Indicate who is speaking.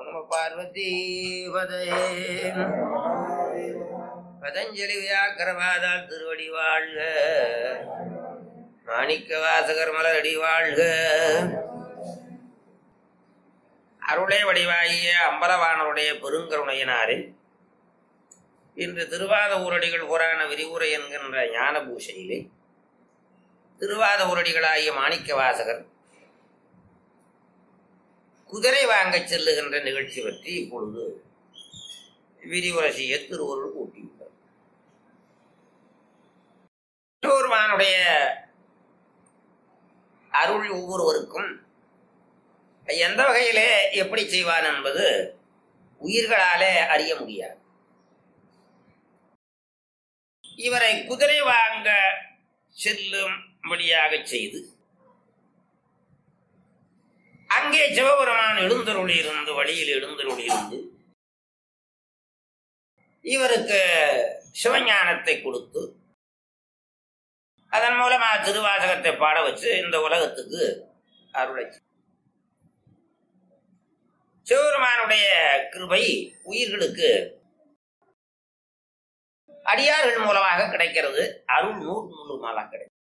Speaker 1: நம பார்வதி பதையே பதஞ்சலி வியாக்கரவாதால் திருவடி வாழ்க மாணிக்க வாசகர் மலரடி வாழ்க அருளே வடிவாகிய அம்பலவானருடைய பெருங்கருணையினாரே இன்று திருவாத ஊரடிகள் புராண விரிவுரை என்கின்ற ஞான பூஷையிலே திருவாத ஊரடிகளாகிய மாணிக்க வாசகர் குதிரை வாங்கச் செல்லுகின்ற நிகழ்ச்சி பற்றி இப்பொழுது விரிவுரை செய்ய திருவருள் கூட்டியுள்ளார் திருவருமானுடைய அருள் ஒவ்வொருவருக்கும் எந்த வகையிலே எப்படி செய்வான் என்பது உயிர்களாலே அறிய முடியாது இவரை குதிரை வாங்க செல்லும்படியாக செய்து அங்கே சிவபெருமான் எழுந்தருளி இருந்து வழியில் எழுந்தருளி இருந்து இவருக்கு சிவஞானத்தை கொடுத்து அதன் மூலமா திருவாசகத்தை பாட வச்சு இந்த உலகத்துக்கு அருளை சிவபெருமானுடைய கிருபை உயிர்களுக்கு அடியார்கள் மூலமாக கிடைக்கிறது அருள் நூறு நூறு மாலா கிடைக்கும்